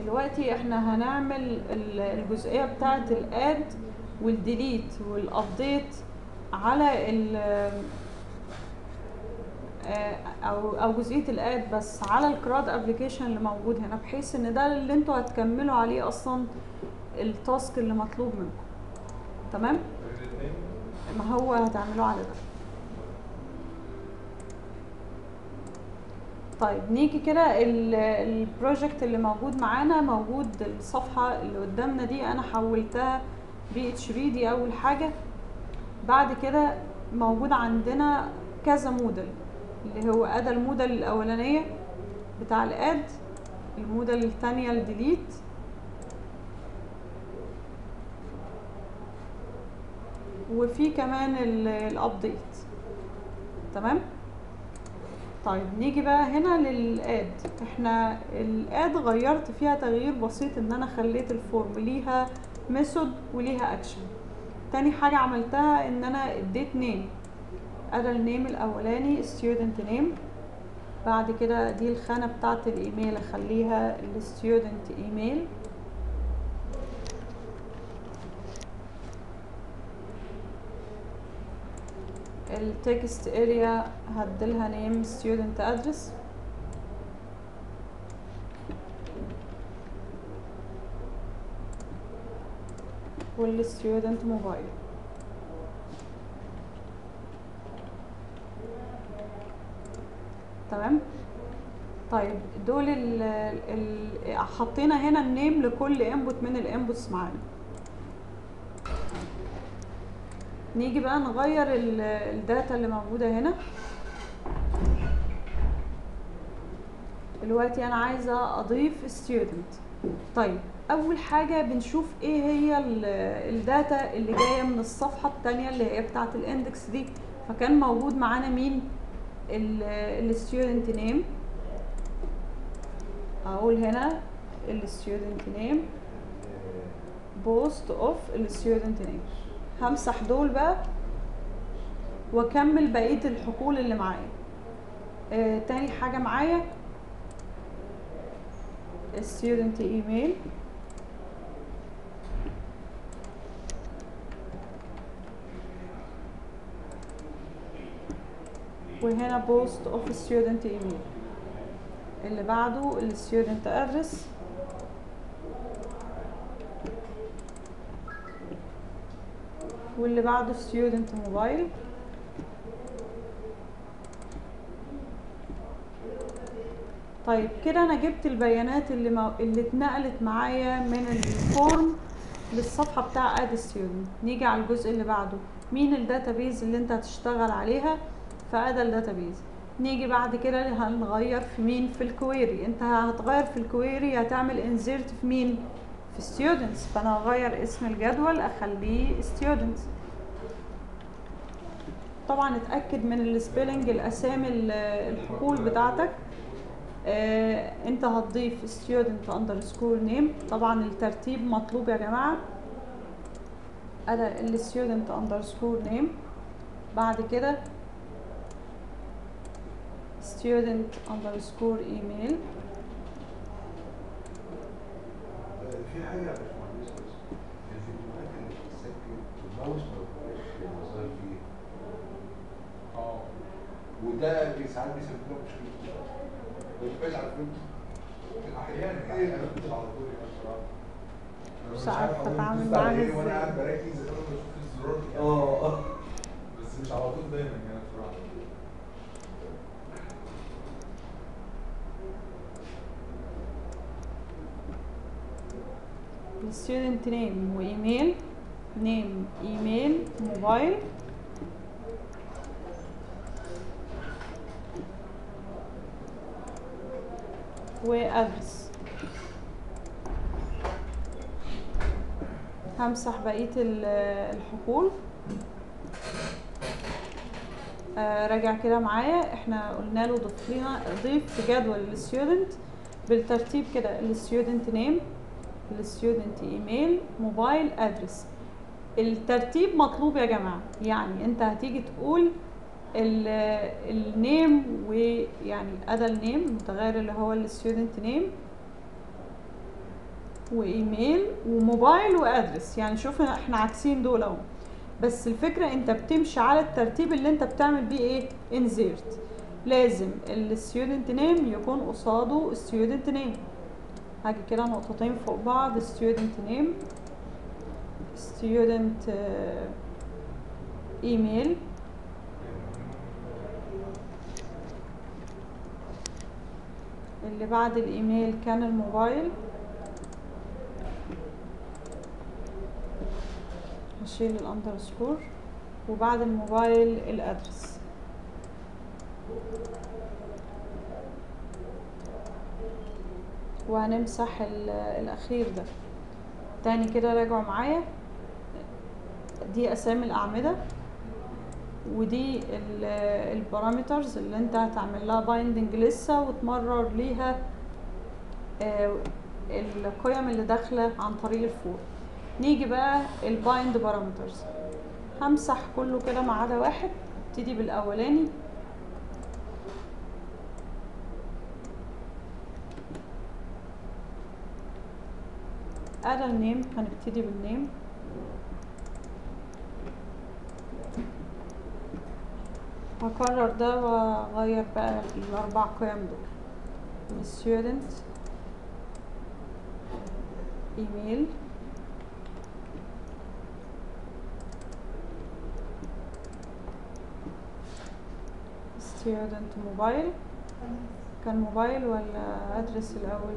دلوقتي احنا هنعمل ال- الجزئية بتاعة الاد والديليت والابديت على ال آه، او او جزئيه الاد بس على الكراد ابلكيشن اللي موجود هنا بحيث ان ده اللي انتوا هتكملوا عليه اصلا التاسك اللي مطلوب منكم تمام ما هو هتعملوه على ده طيب نيجي كده ال- البروجكت اللي موجود معانا موجود الصفحة اللي قدامنا دي انا حولتها بي اتش بي دي اول حاجة بعد كده موجود عندنا كذا موديل اللي هو ادى الموديل الاولانية بتاع الاد الموديل الثانية الديليت وفي كمان الابديت تمام طيب نيجي بقى هنا للاد احنا الاد غيرت فيها تغيير بسيط ان انا خليت الفورم ليها ميثود وليها اكشن تاني حاجة عملتها ان انا اديت نيم ادى النيم الاولاني student name بعد كده دي الخانة بتاعة الايميل اخليها الستودنت ايميل التكست اريا هديلها نيم student address والستودنت موبايل تمام طيب دول ال ال حطينا هنا النيم لكل انبوت من الانبوتس معانا نيجي بقى نغير ال- الداتا اللي موجودة هنا دلوقتي انا عايزة اضيف student طيب اول حاجة بنشوف ايه هي ال- الداتا اللي جاية من الصفحة التانية اللي هي بتاعة الاندكس دي فكان موجود معانا مين الستودنت نيم اقول هنا الستودنت نيم بوست اوف الستودنت نيم همسح دول بقى واكمل بقيه الحقول اللي معايا آه تاني حاجه معايا student ايميل وهنا بوست اوف student ايميل اللي بعده الستودنت ادرس واللي بعده student موبايل طيب كده انا جبت البيانات اللي مو... اللي اتنقلت معايا من الفورم للصفحه بتاع اد ستودنت نيجي على الجزء اللي بعده مين الداتابيز اللي انت هتشتغل عليها فادا الداتابيز نيجي بعد كده هنغير في مين في الكويري انت هتغير في الكويري هتعمل انزيرت في مين في students فانا هغير اسم الجدول اخليه students طبعا اتاكد من السبيلنج الاسامي ال- الحقول بتاعتك آه انت هتضيف student underscore name طبعا الترتيب مطلوب يا جماعه انا ال student underscore name بعد كده student underscore email في حاجة يا باشمهندس بس الفيديوهات اللي بتتسجل الماوس ما بيبقاش مظهر فيه اه وده بي- ساعات بيسبب لهم مشكلة ما بيبقاش عارفين احيانا ايه انا كنت على طول يا بصراحة أنا مش عارفة أقول أتعامل بتاع معاها إيه وانا إزاي. قاعد بركز انا بشوف الزرار اه اه بس مش على طول دايما يعني بصراحة الستودنت نيم وايميل نيم ايميل موبايل وادرس همسح بقية ال- الحقول آه راجع كده معايا احنا قلنا له ضيف لنا ضيف في جدول الستودنت بالترتيب كده الستودنت نيم الستودنت ايميل موبايل ادرس الترتيب مطلوب يا جماعه يعني انت هتيجي تقول النيم ويعني ادى النيم المتغير اللي هو الستودنت نيم وايميل وموبايل وادرس يعني شوف احنا عاكسين دول اهو بس الفكره انت بتمشي على الترتيب اللي انت بتعمل بيه ايه انزيرت لازم الستودنت نيم يكون قصاده الستودنت نيم هاجي كده نقطتين فوق بعض student name student آه، email اللي بعد الايميل كان الموبايل هشيل الاندرسكور وبعد الموبايل الادرس وهنمسح ال- الاخير ده تاني كده راجعوا معايا دي اسامي الاعمده ودي البارامترز اللي انت هتعمل لها بايندنج لسه وتمرر ليها آه، القيم اللي داخله عن طريق الفور نيجي بقى البايند بارامترز همسح كله كده ما عدا واحد ابتدي بالاولاني ادى النيم هنبتدي بالنيم هكرر ده واغير بقى الاربع قيم دول student ايميل student موبايل كان موبايل ولا ادرس الاول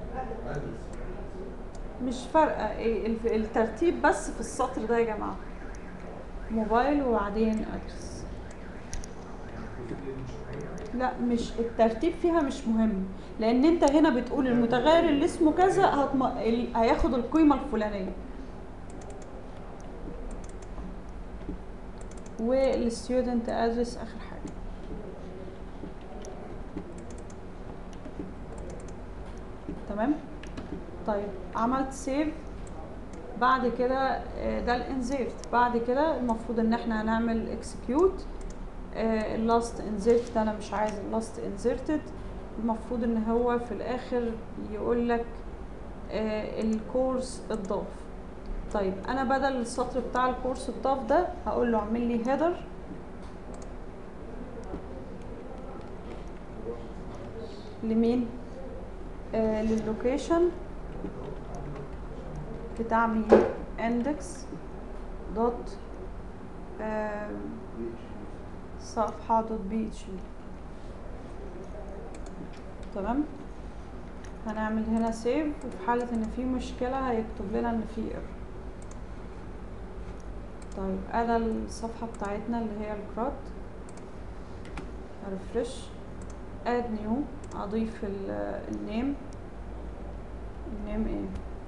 مش فارقه ايه الف- الترتيب بس في السطر ده يا جماعه موبايل وبعدين ادرس لا مش الترتيب فيها مش مهم لان انت هنا بتقول المتغير اللي اسمه كذا هتم... ال- هياخد القيمه الفلانيه والستودنت ادرس اخر حاجه تمام طيب عملت سيف بعد كده آه، ده الانزيرت بعد كده المفروض ان احنا هنعمل اكسكيوت اللاست انزيرت ده انا مش عايز اللاست انزيرتد المفروض ان هو في الاخر يقول لك الكورس اتضاف طيب انا بدل السطر بتاع الكورس اتضاف ده هقول له اعمل لي هيدر لمين آه للوكيشن بتاع مين index دوت آه صفحة دوت بي اتش بي تمام هنعمل هنا سيف وفي حالة ان في مشكلة هيكتب لنا ان في ايرور طيب انا الصفحة بتاعتنا اللي هي الكرات ريفرش اد نيو اضيف ال- النيم النيم ايه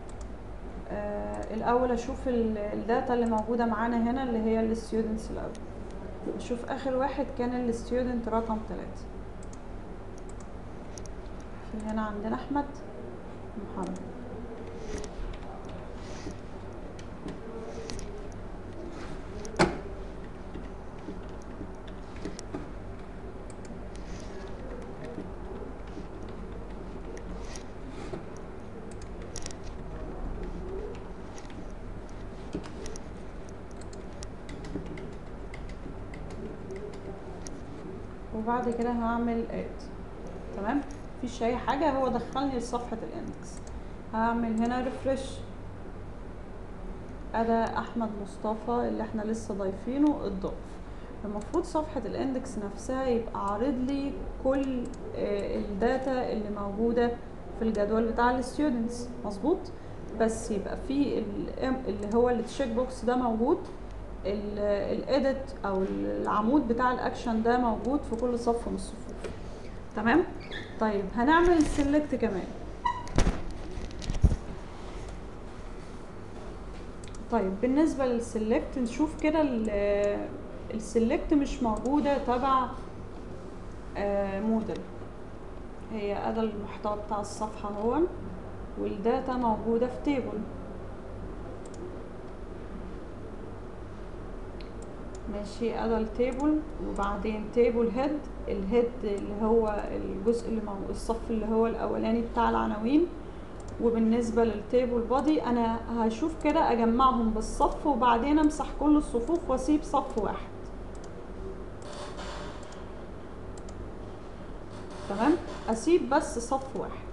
آه الاول اشوف ال- الداتا اللي موجوده معانا هنا اللي هي الستودنتس الاول اشوف اخر واحد كان الستودنت رقم ثلاثة في هنا عندنا احمد محمد وبعد كده هعمل اد تمام مفيش اي حاجه هو دخلني لصفحه الاندكس هعمل هنا ريفرش ادى احمد مصطفى اللي احنا لسه ضايفينه اتضاف المفروض صفحة الاندكس نفسها يبقى عارض لي كل آه، الداتا اللي موجودة في الجدول بتاع الستودنتس مظبوط بس يبقى في ال- اللي هو التشيك بوكس ده موجود الايديت او العمود بتاع الاكشن ده موجود في كل صف من الصفوف تمام طيب هنعمل سيلكت كمان طيب بالنسبه للسيلكت نشوف كده السيلكت مش موجوده تبع موديل هي ادى المحتوى بتاع الصفحه هون والداتا موجوده في تيبل ماشي ادى التيبل وبعدين تيبل هيد الهيد اللي هو الجزء اللي مو... الصف اللي هو الاولاني بتاع العناوين وبالنسبة للتيبل بودي انا هشوف كده اجمعهم بالصف وبعدين امسح كل الصفوف واسيب صف واحد تمام اسيب بس صف واحد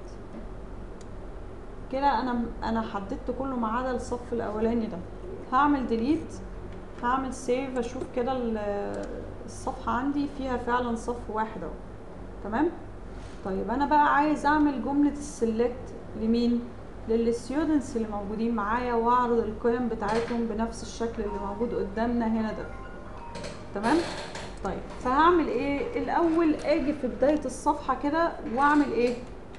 كده انا انا حددت كله ما عدا الصف الاولاني ده هعمل ديليت هعمل سيف اشوف كده ال- الصفحة عندي فيها فعلا صف واحد اهو تمام طيب انا بقى عايز اعمل جملة السلكت لمين للستودنتس اللي موجودين معايا واعرض القيم بتاعتهم بنفس الشكل اللي موجود قدامنا هنا ده تمام طيب فهعمل ايه الاول اجي في بداية الصفحة كده واعمل ايه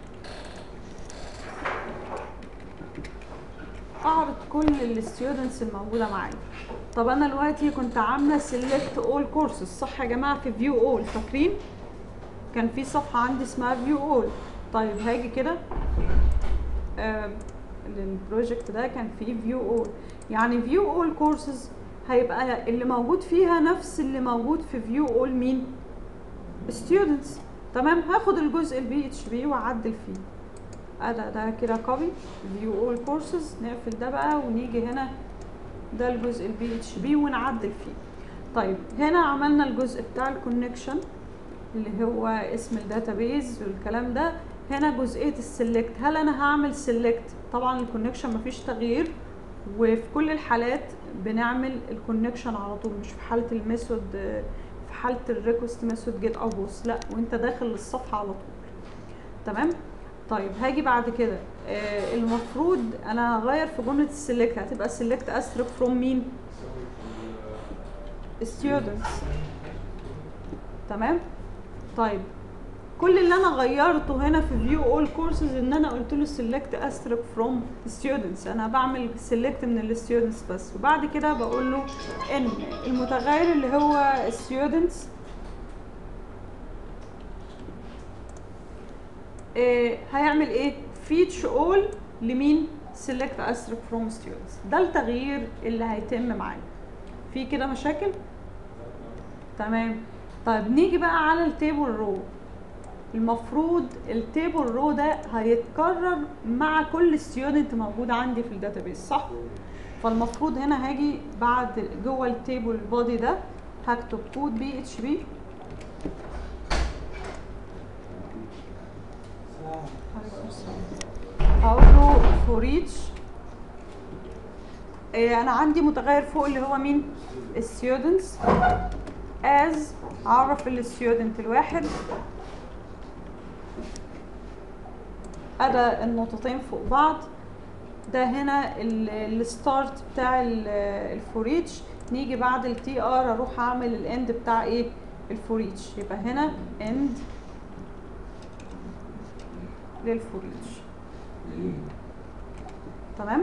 اعرض كل الستودنتس الموجوده معايا طب انا دلوقتي كنت عامله سيلكت اول كورسز صح يا جماعه في فيو اول فاكرين كان في صفحه عندي اسمها فيو اول طيب هاجي كده آه البروجكت ده كان فيه فيو اول يعني فيو اول كورسز هيبقى اللي موجود فيها نفس اللي موجود في فيو اول مين students تمام هاخد الجزء البي اتش بي واعدل فيه ادا ده كده كوبي فيو اول كورسز نقفل ده بقى ونيجي هنا ده الجزء البي اتش بي ونعدل فيه طيب هنا عملنا الجزء بتاع الكونكشن اللي هو اسم الداتابيز والكلام ده هنا جزئيه السلكت هل انا هعمل سلكت طبعا الكونكشن مفيش تغيير وفي كل الحالات بنعمل الكونكشن على طول مش في حاله الميثود في حاله الريكوست ميثود جيت او بوست لا وانت داخل الصفحه على طول تمام طيب هاجي بعد كده آه المفروض انا هغير في جمله السلكت هتبقى سلكت استرك فروم مين students تمام طيب كل اللي انا غيرته هنا في فيو اول كورسز ان انا قلت له سيلكت استرك فروم ستودنتس انا بعمل سيلكت من الستودنتس بس وبعد كده بقول له ان المتغير اللي هو ستودنتس إيه هيعمل ايه فيتش اول لمين سيلكت استرك فروم ستودنتس ده التغيير اللي هيتم معايا في كده مشاكل تمام طيب نيجي بقى على التيبل رو المفروض التيبل رو ده هيتكرر مع كل ستودنت موجود عندي في الداتابيس صح فالمفروض هنا هاجي بعد جوه التيبل بودي ده هكتب كود بي اتش بي هقول له فور ايتش انا عندي متغير فوق اللي هو مين students as اعرف الستودنت الواحد ادا النقطتين فوق بعض ده هنا الستارت بتاع الفوريتش نيجي بعد التي ار اروح اعمل الاند بتاع ايه الفوريتش يبقى هنا اند للفوريتش تمام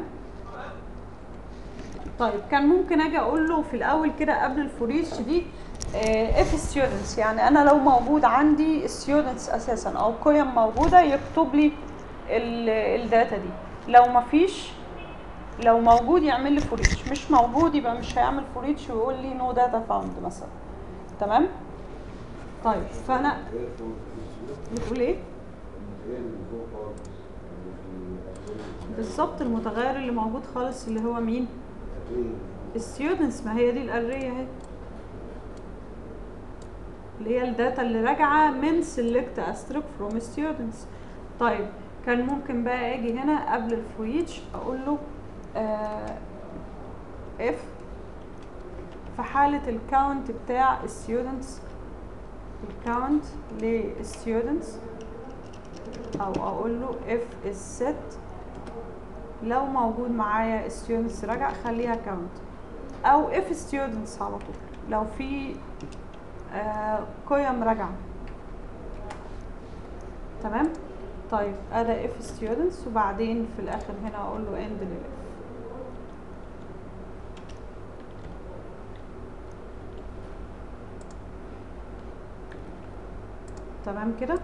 طيب كان ممكن اجي اقول له في الاول كده قبل الفوريتش دي اف ستودنتس يعني انا لو موجود عندي ستودنتس اساسا او قيم موجوده يكتب لي الداتا دي لو ما فيش لو موجود يعمل لي فوريتش مش موجود يبقى مش هيعمل فوريتش ويقول لي نو داتا فاوند مثلا تمام طيب فانا بتقول ايه بالظبط المتغير اللي موجود خالص اللي هو مين الستودنتس ما هي دي الاريه اهي اللي هي الداتا اللي راجعه من select asterisk from students طيب كان ممكن بقى اجي هنا قبل الفويتش اقول له آه if في حالة الكاونت بتاع students الكاونت للستودنتس او اقول له if is set لو موجود معايا students رجع خليها count او if students على طول لو في آه قيم راجعه تمام طيب ادا if students وبعدين في الاخر هنا اقول له end للif تمام كده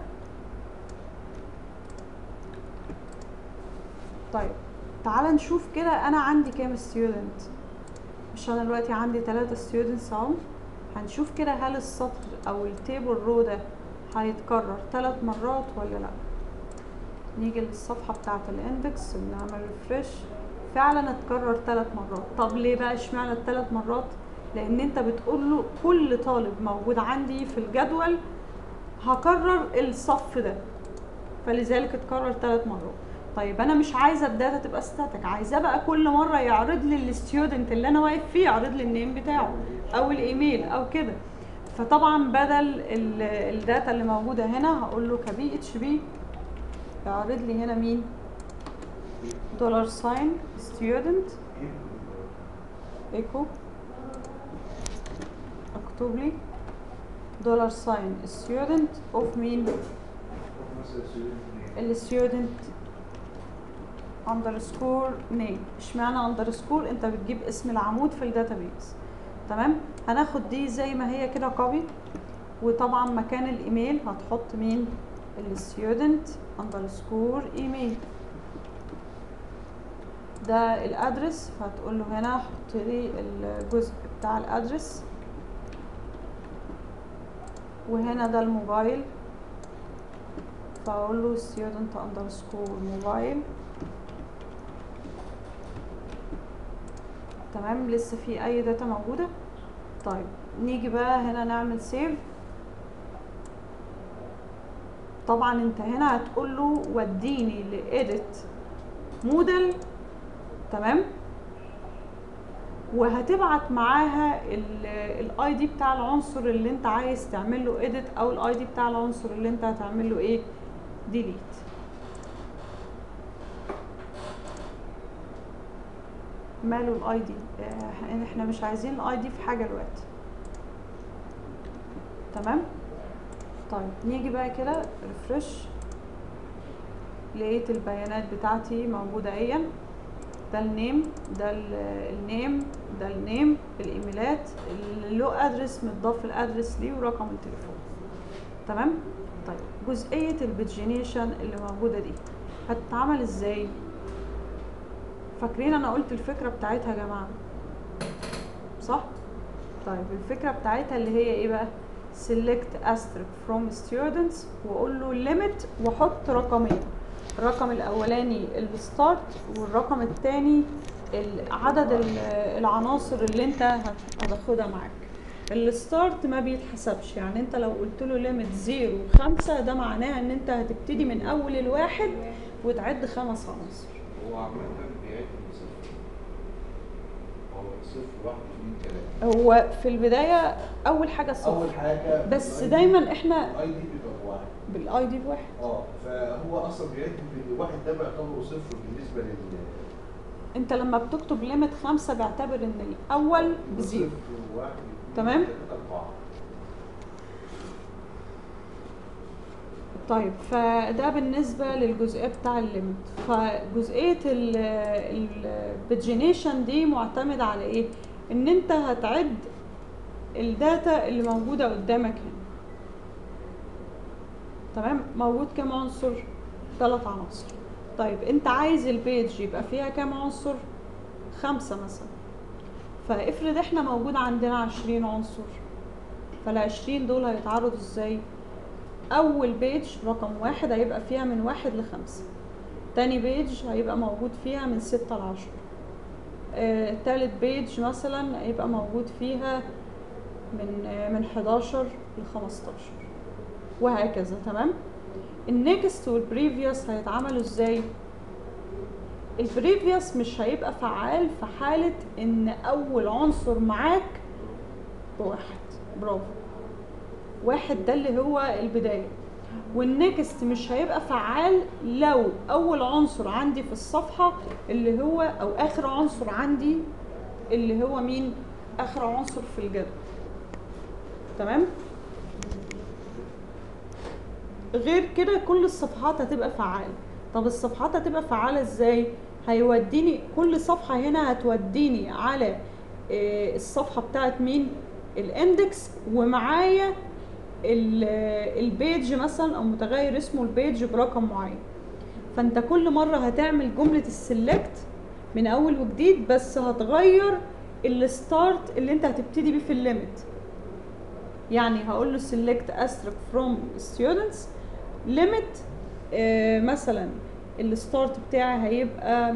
طيب تعال نشوف كده انا عندي كام ستودنت مش انا دلوقتي عندي ثلاثة ستودنتس اهو هنشوف كده هل السطر او التيبل رو ده هيتكرر ثلاث مرات ولا لا نيجي للصفحة بتاعة الاندكس ونعمل ريفرش فعلا اتكرر ثلاث مرات طب ليه بقى اشمعنى الثلاث مرات لان انت بتقول له كل طالب موجود عندي في الجدول هكرر الصف ده فلذلك اتكرر ثلاث مرات طيب انا مش عايزه الداتا تبقى ستاتيك عايزاه بقى كل مره يعرض لي الستودنت اللي انا واقف فيه يعرض لي النيم بتاعه او الايميل او كده فطبعا بدل ال- الداتا اللي موجوده هنا هقول له كبي اتش بي يعرض لي هنا مين دولار ساين ستودنت ايكو اكتب لي دولار ساين ستودنت اوف مين الستودنت اندرسكور نيم اشمعنى اندرسكور انت بتجيب اسم العمود في الداتابيز تمام هناخد دي زي ما هي كده كوبي وطبعا مكان الايميل هتحط مين الستودنت اندرسكور ايميل ده الادرس هتقول له هنا حط لي الجزء بتاع الادرس وهنا ده الموبايل فاقول له student underscore موبايل تمام لسه في اي داتا موجودة طيب نيجي بقى هنا نعمل سيف طبعا انت هنا هتقول له وديني لإيديت موديل تمام وهتبعت معاها الاي دي بتاع العنصر اللي انت عايز تعمل له اديت او الاي دي بتاع العنصر اللي انت هتعمل له ايه ديليت ماله الاي دي احنا مش عايزين الاي دي في حاجه دلوقتي تمام طيب نيجي بقى كده ريفرش لقيت البيانات بتاعتي موجوده اهي ده النيم ده ال- النيم ده النيم الايميلات اللو ادرس متضاف الادرس ليه ورقم التليفون تمام طيب جزئيه البيجينيشن اللي موجوده دي هتتعمل ازاي فاكرين انا قلت الفكره بتاعتها يا جماعه صح طيب الفكره بتاعتها اللي هي ايه بقى select asterisk from students واقول له limit واحط رقمين الرقم الاولاني الستارت والرقم الثاني عدد ال- العناصر اللي انت هت- هتاخدها معاك الستارت ما بيتحسبش يعني انت لو قلت له ليميت 0 5 ده معناه ان انت هتبتدي من اول الواحد وتعد خمس عناصر هو عامة بيعد من صفر هو صفر واحد اثنين ثلاثة هو في البدايه اول حاجه أول صفر حاجة بس ال ID دايما احنا الاي دي بيبقى بواحد بالاي دي بواحد اه فهو أصلا بيعد من الواحد ده بيعتبره صفر بالنسبة لل انت لما بتكتب ليميت خمسة بيعتبر ان الاول بزيرو صفر واحد اثنين تمام. ثلاثة أربعة طيب فده بالنسبة للجزئية بتاع الليمت فجزئية البيجينيشن دي معتمدة على ايه؟ ان انت هتعد الداتا اللي موجودة قدامك هنا تمام موجود كام عنصر؟ ثلاث عناصر طيب انت عايز البيج يبقى فيها كام عنصر؟ خمسة مثلا فافرض احنا موجود عندنا عشرين عنصر فالعشرين دول هيتعرضوا ازاي؟ اول بيج رقم واحد هيبقى فيها من واحد لخمسة تاني بيج هيبقى موجود فيها من ستة لعشرة آه، تالت بيج مثلا هيبقى موجود فيها من آه، من 11 ل 15 وهكذا تمام النكست والبريفيوس هيتعملوا ازاي البريفيوس مش هيبقى فعال في حالة ان اول عنصر معاك بواحد برافو واحد ده اللي هو البداية والنكست مش هيبقى فعال لو اول عنصر عندي في الصفحة اللي هو او اخر عنصر عندي اللي هو مين اخر عنصر في الجدول تمام غير كده كل الصفحات هتبقى فعالة طب الصفحات هتبقى فعالة ازاي هيوديني كل صفحة هنا هتوديني على آه، الصفحة بتاعت مين الاندكس ومعايا ال- البيج مثلا او متغير اسمه البيج برقم معين فانت كل مره هتعمل جمله السلكت من اول وجديد بس هتغير الستارت اللي انت هتبتدي بيه في الليميت يعني هقول له select asterisk from students limit آه مثلا الستارت بتاعي هيبقى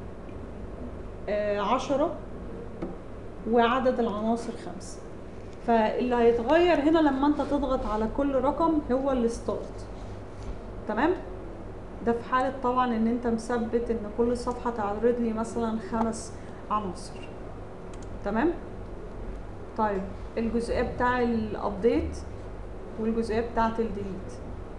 آه، عشرة وعدد العناصر خمسة فاللي هيتغير هنا لما انت تضغط على كل رقم هو الستارت تمام ده في حالة طبعا ان انت مثبت ان كل صفحة تعرض لي مثلا خمس عناصر تمام طيب الجزئية بتاع الابديت والجزئية بتاعة الديليت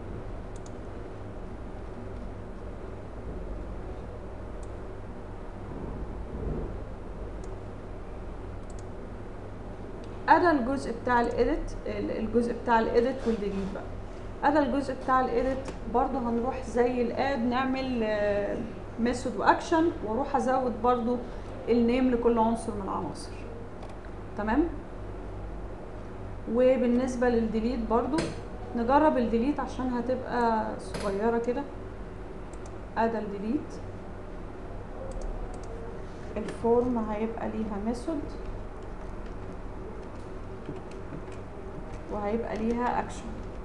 ادا الجزء بتاع الايديت الجزء بتاع الايديت والديليت بقى ادا الجزء بتاع الايديت برضو هنروح زي الاد نعمل ميثود واكشن واروح ازود برضو النيم لكل عنصر من العناصر تمام وبالنسبه للديليت برضو نجرب الديليت عشان هتبقى صغيره كده ادا الديليت الفورم هيبقى ليها ميثود وهيبقى ليها اكشن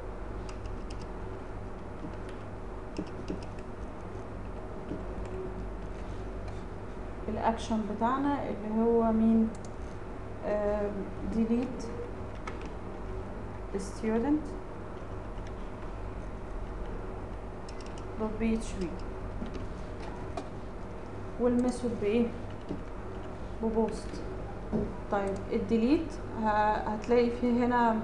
الاكشن بتاعنا اللي هو مين delete student .php والميثود بايه ببوست طيب الديليت هتلاقي فيه هنا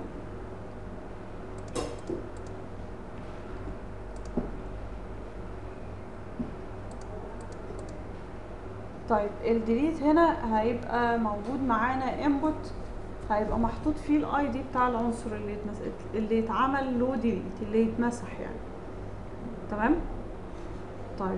طيب الديليت هنا هيبقى موجود معانا انبوت هيبقى محطوط فيه الاي دي بتاع العنصر اللي يتمس... اللي يتعمل له ديليت اللي يتمسح يعني تمام طيب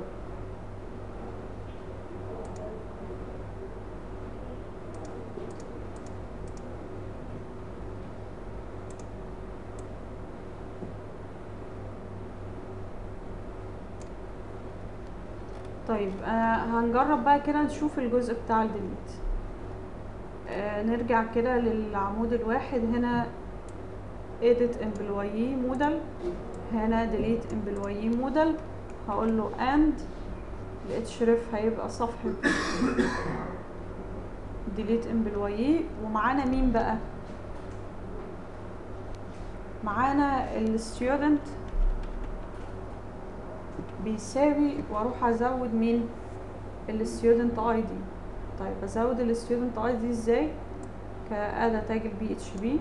طيب آه هنجرب بقى كده نشوف الجزء بتاع الديليت آه نرجع كده للعمود الواحد هنا edit employee model هنا delete employee model هقول له and الاتشرف هيبقى صفحة delete employee ومعانا مين بقى معانا الستودنت بيساوي واروح ازود مين الستودنت اي دي طيب ازود الستودنت اي دي ازاي كأداة تاج البي اتش بي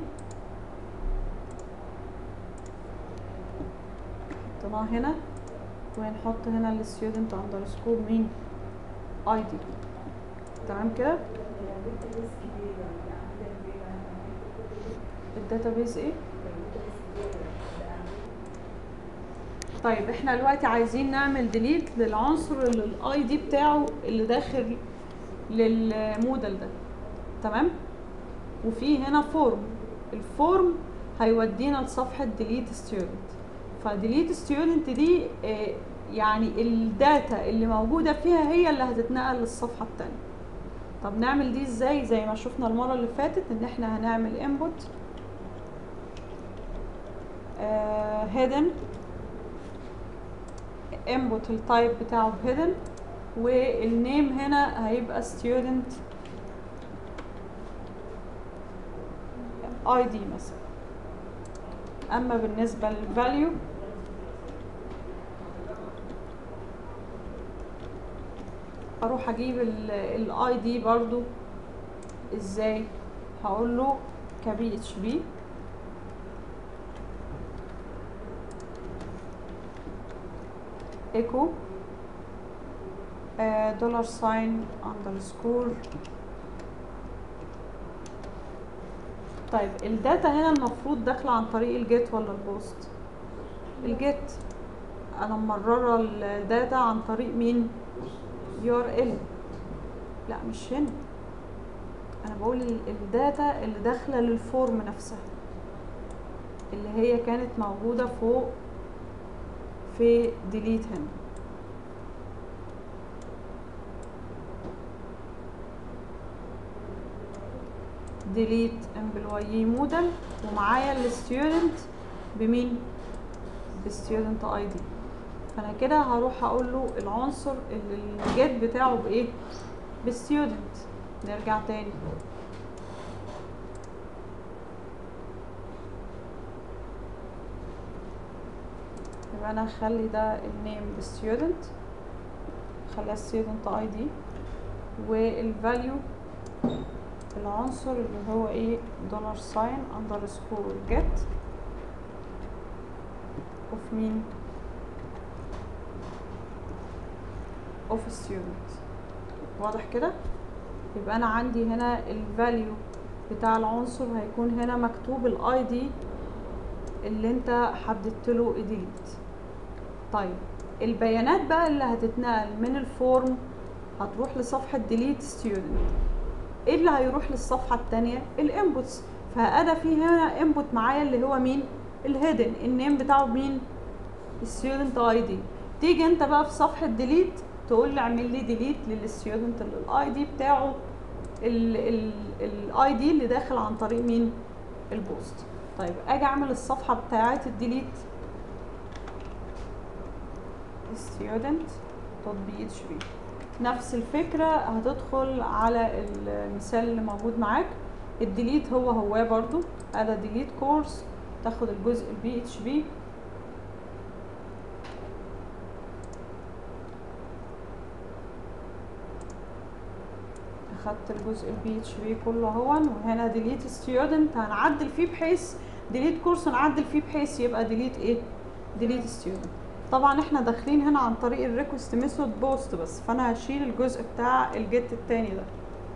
حطيناه هنا ونحط هنا الستودنت اندرسكور مين اي دي تمام كده الداتابيز ايه طيب احنا دلوقتي عايزين نعمل ديليت للعنصر اللي الاي دي بتاعه اللي داخل للموديل ده تمام وفي هنا فورم الفورم هيودينا لصفحه ديليت ستودنت فديليت ستودنت دي اه يعني الداتا اللي موجوده فيها هي اللي هتتنقل للصفحه الثانيه طب نعمل دي ازاي زي ما شفنا المره اللي فاتت ان احنا هنعمل انبوت هيدن input التايب بتاعه hidden والنيم هنا هيبقى student id مثلا اما بالنسبه للفاليو اروح اجيب الاي دي برضو ازاي هقول له كبي اتش بي ايكو دولار ساين اندرسكور طيب الداتا هنا المفروض داخله عن طريق الجيت ولا البوست الجيت انا مرره الداتا عن طريق مين يو ار ال لا مش هنا انا بقول الداتا اللي داخله للفورم نفسها اللي هي كانت موجوده فوق في ديليت هنا ديليت امبلويي موديل ومعايا الستودنت بمين بالستودنت اي دي فانا كده هروح اقول له العنصر اللي الجيت بتاعه بايه بالستودنت نرجع تاني يبقى انا هخلي ده النيم بالستودنت خليها student اي دي والفاليو العنصر اللي هو ايه دولار ساين اندرسكور جيت اوف مين اوف student واضح كده يبقى انا عندي هنا الفاليو بتاع العنصر هيكون هنا مكتوب الاي دي اللي انت حددت له edit طيب البيانات بقى اللي هتتنقل من الفورم هتروح لصفحة delete student ايه اللي هيروح للصفحة التانية الانبوتس فأنا في هنا انبوت معايا اللي هو مين الهيدن النيم بتاعه مين الستودنت اي دي تيجي انت بقى في صفحة ديليت تقول لي اعمل لي ديليت للستودنت اللي الاي دي بتاعه الاي دي اللي داخل عن طريق مين البوست طيب اجي اعمل الصفحة بتاعت الديليت student.php نفس الفكرة هتدخل على المثال اللي موجود معاك الديليت هو هو برضو هذا ديليت كورس تاخد الجزء البي اتش بي اخدت الجزء البي اتش بي كله اهون وهنا ديليت ستودنت هنعدل فيه بحيث ديليت كورس نعدل فيه بحيث يبقى ديليت ايه ديليت ستودنت طبعا احنا داخلين هنا عن طريق الريكوست ميثود بوست بس فانا هشيل الجزء بتاع الجيت التاني ده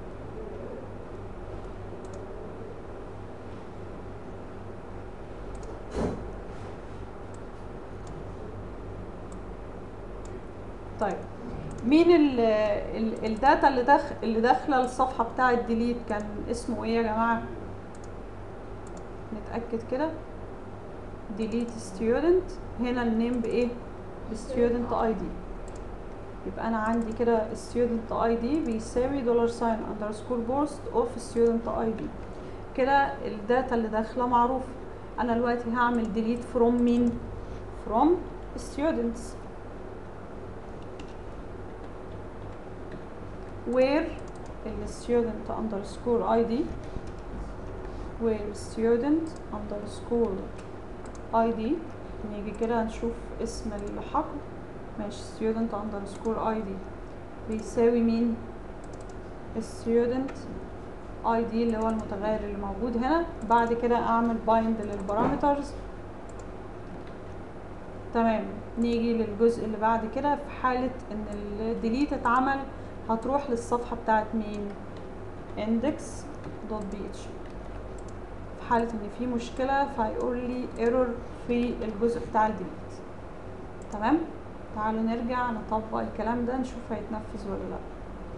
طيب مين ال ال الداتا اللي داخل اللي داخله الصفحه بتاع الديليت كان اسمه ايه يا جماعه نتاكد كده ديليت ستودنت هنا النيم بايه بستودنت اي دي يبقى انا عندي كده student اي دي بيساوي دولار ساين اندرسكور بوست اوف student اي دي كده الداتا اللي داخله معروف انا دلوقتي هعمل ديليت فروم مين فروم students where ال student underscore id where student underscore id نيجي كده نشوف اسم الحقل ماشي student underscore id بيساوي مين student id اللي هو المتغير اللي موجود هنا بعد كده اعمل bind للبارامترز تمام نيجي للجزء اللي بعد كده في حالة ان الديليت اتعمل هتروح للصفحة بتاعت مين index.php في حالة ان في مشكلة فهيقول لي error في الجزء بتاع الديليت تمام تعالوا نرجع نطبق الكلام ده نشوف هيتنفذ ولا لا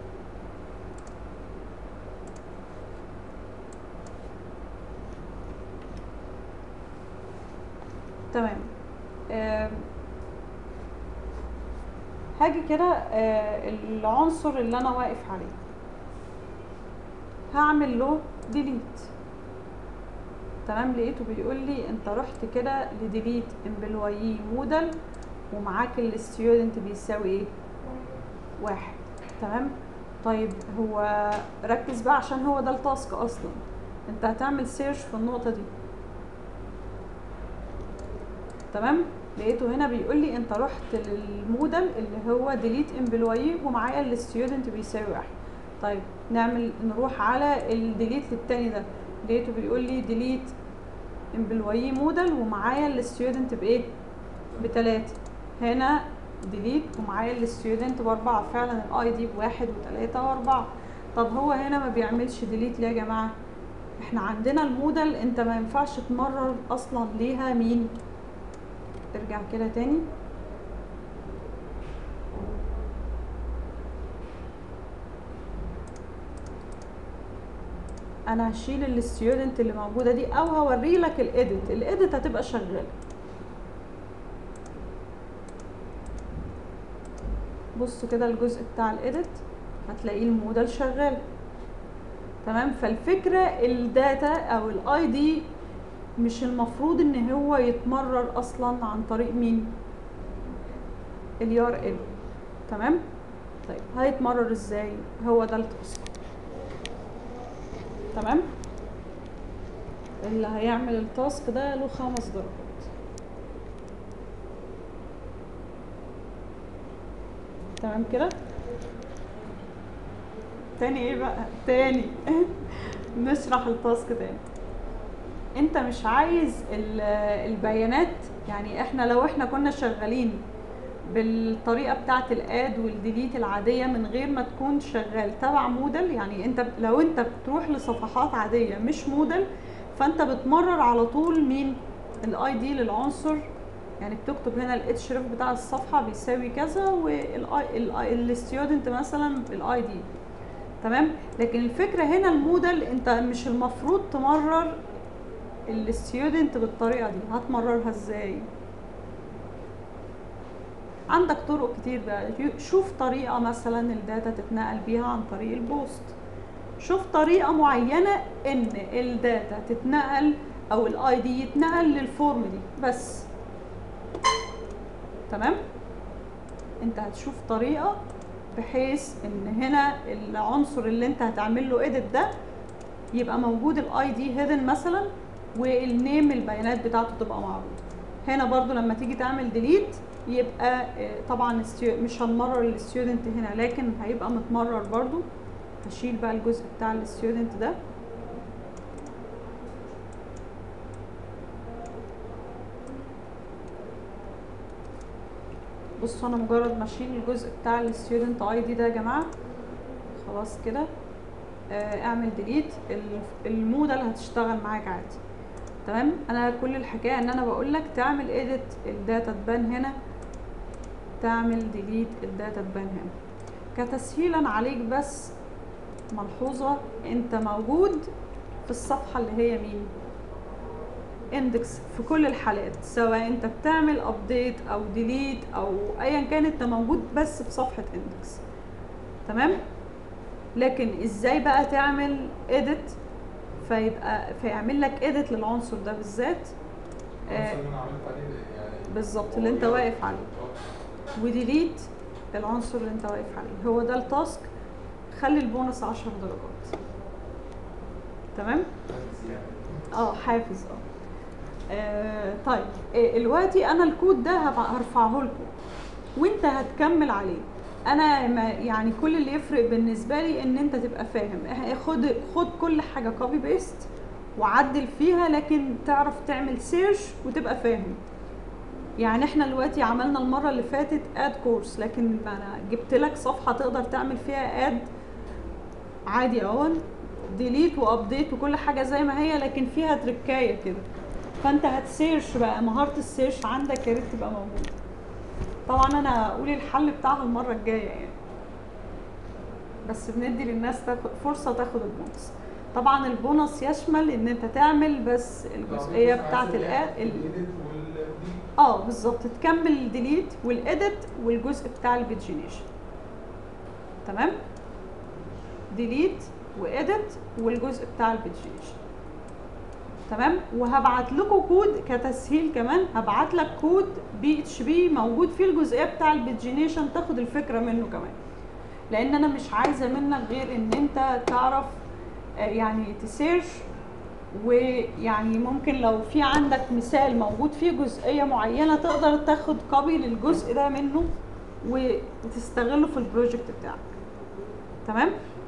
تمام آم، هاجي كده آه، العنصر اللي انا واقف عليه هعمل له ديليت تمام لقيته بيقول لي انت رحت كده لديليت امبلويي موديل ومعاك الستودنت بيساوي ايه واحد تمام طيب هو ركز بقى عشان هو ده التاسك اصلا انت هتعمل سيرش في النقطة دي تمام لقيته هنا بيقول لي انت رحت للموديل اللي هو ديليت امبلويي ومعايا الستودنت بيساوي واحد طيب نعمل نروح على الديليت التاني ده لقيته بيقول لي ديليت امبلويي موديل ومعايا الستودنت بايه بتلاتة هنا ديليت ومعايا الستودنت باربعة فعلا الاي دي بواحد وتلاتة واربعة طب هو هنا ما بيعملش ديليت ليه يا جماعة احنا عندنا الموديل انت ما ينفعش تمرر اصلا ليها مين ارجع كده تاني انا هشيل الستودنت اللي موجوده دي او هوري لك الايديت الايديت هتبقى شغاله بصوا كده الجزء بتاع الايديت هتلاقيه الموديل شغال تمام فالفكره الداتا او الاي دي مش المفروض ان هو يتمرر اصلا عن طريق مين اليو ار ال تمام طيب هيتمرر ازاي هو ده التاسك تمام اللي هيعمل التاسك ده له خمس درجات تمام كده تاني ايه بقى تاني نشرح التاسك تاني انت مش عايز ال- البيانات يعني احنا لو احنا كنا شغالين بالطريقه بتاعه الاد والديليت العاديه من غير ما تكون شغال تبع موديل يعني انت لو انت بتروح لصفحات عاديه مش موديل فانت بتمرر على طول مين الاي دي للعنصر يعني بتكتب هنا الاتش ريف بتاع الصفحه بيساوي كذا والستودنت مثلا الاي دي تمام لكن الفكره هنا الموديل انت مش المفروض تمرر الستودنت بالطريقه دي هتمررها ازاي عندك طرق كتير بقى شوف طريقه مثلا الداتا تتنقل بيها عن طريق البوست شوف طريقه معينه ان الداتا تتنقل او الاي دي يتنقل للفورم دي بس تمام انت هتشوف طريقه بحيث ان هنا العنصر اللي انت هتعمل له اديت ده يبقى موجود الاي دي هيدن مثلا والنيم البيانات بتاعته تبقى معروضه هنا برضو لما تيجي تعمل ديليت يبقى آه، طبعا الستيو- مش هنمرر الستودنت هنا لكن هيبقى متمرر برضو هشيل بقى الجزء بتاع الستودنت ده بصوا انا مجرد ما اشيل الجزء بتاع الستودنت اي دي ده يا جماعه خلاص كده آه، اعمل ديليت الموديل هتشتغل معاك عادي تمام انا كل الحكايه ان انا بقول لك تعمل اديت الداتا تبان هنا تعمل ديليت الداتا تبان هنا كتسهيلا عليك بس ملحوظه انت موجود في الصفحه اللي هي مين اندكس في كل الحالات سواء انت بتعمل ابديت او ديليت او ايا كان انت موجود بس في صفحه اندكس تمام لكن ازاي بقى تعمل edit فيبقى فيعمل لك edit للعنصر ده بالذات آه، العنصر اللي انا عملت عليه يعني بالظبط اللي انت واقف عليه وديليت العنصر اللي انت واقف عليه هو ده التاسك خلي البونص 10 درجات تمام اه حافز اه آه، طيب آه، دلوقتي انا الكود ده هبقى هرفعه لكم وانت هتكمل عليه انا ما يعني كل اللي يفرق بالنسبه لي ان انت تبقى فاهم إح- خد خد كل حاجه كوبي بيست وعدل فيها لكن تعرف تعمل سيرش وتبقى فاهم يعني احنا دلوقتي عملنا المره اللي فاتت اد كورس لكن انا جبت لك صفحه تقدر تعمل فيها اد عادي اهو ديليت وابديت وكل حاجه زي ما هي لكن فيها تركايه كده فانت هتسيرش بقى مهاره السيرش عندك يا ريت تبقى موجوده طبعا انا هقول الحل بتاعها المره الجايه يعني بس بندي للناس تاخد فرصه تاخد البونص طبعا البونص يشمل ان انت تعمل بس الجزئيه بتاعه الاد ال- اه بالظبط تكمل الديليت والاديت والجزء بتاع البيجينيشن تمام ديليت واديت والجزء بتاع البيجينيشن تمام وهبعت لكم كود كتسهيل كمان هبعت لك كود بي اتش بي موجود فيه الجزئيه بتاع البيجينيشن تاخد الفكره منه كمان لان انا مش عايزه منك غير ان انت تعرف آه، يعني تسيرش ويعني ممكن لو في عندك مثال موجود فيه جزئيه معينه تقدر تاخد كوبي للجزء ده منه و- وتستغله في البروجكت بتاعك تمام